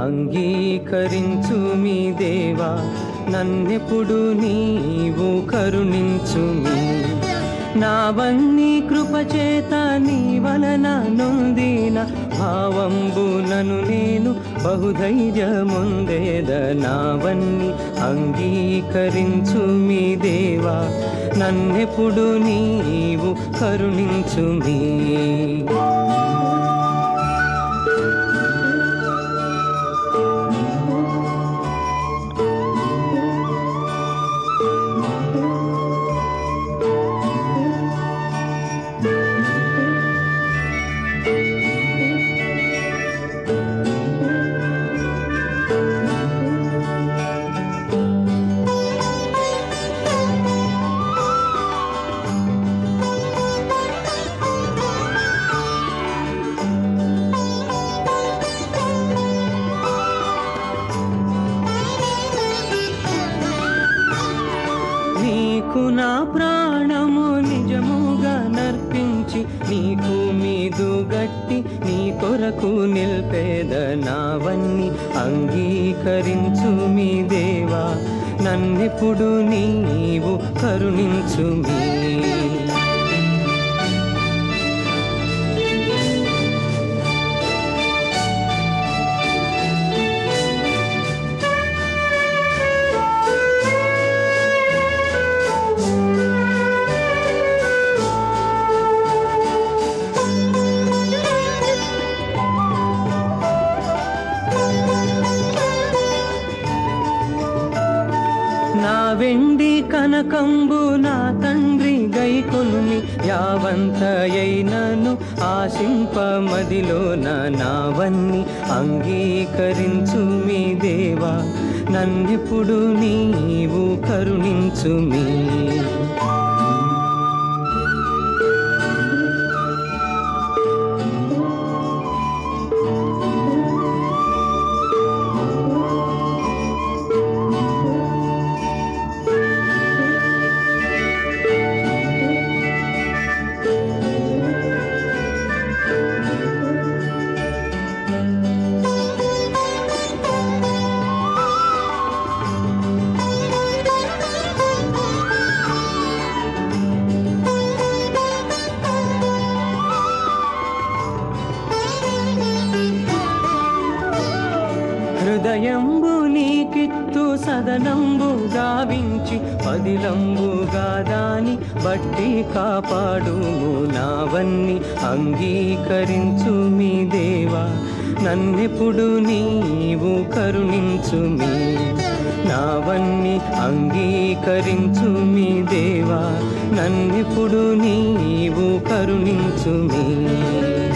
అంగీకరించు మీ దేవా నన్నెప్పుడు నీవు కరుణించు మీ నావన్నీ కృపచేత నీ వలన నొందిన భావంబునను నేను బహుధైర్యముందేద నావన్నీ అంగీకరించు మీ దేవా నన్నెప్పుడు నీవు కరుణించు మీ నీకు నా ప్రాణము నిజముగా నర్పించి నీకు మీదు గట్టి నీ కొరకు నిల్పేద నావన్నీ అంగీకరించు మీ దేవా నన్నెప్పుడు నీవు కరుణించు మీ నా వెండి కనకంబు నా తండ్రి గైకొనుమి యావంతయైనను ఆశింప మదిలో నావన్నీ అంగీకరించు మీ దేవా నన్నెప్పుడు నీవు కరుణించు మీ హృదయంబు నీకిత్తు సదనంబు గావించి పదిలంబుగా దాని బట్టి కాపాడుము నావన్నీ అంగీకరించు మీ దేవా నన్నెప్పుడు నీవు కరుణించు మీ నావన్నీ అంగీకరించు మీ దేవా నన్నెప్పుడు నీవు కరుణించు మీ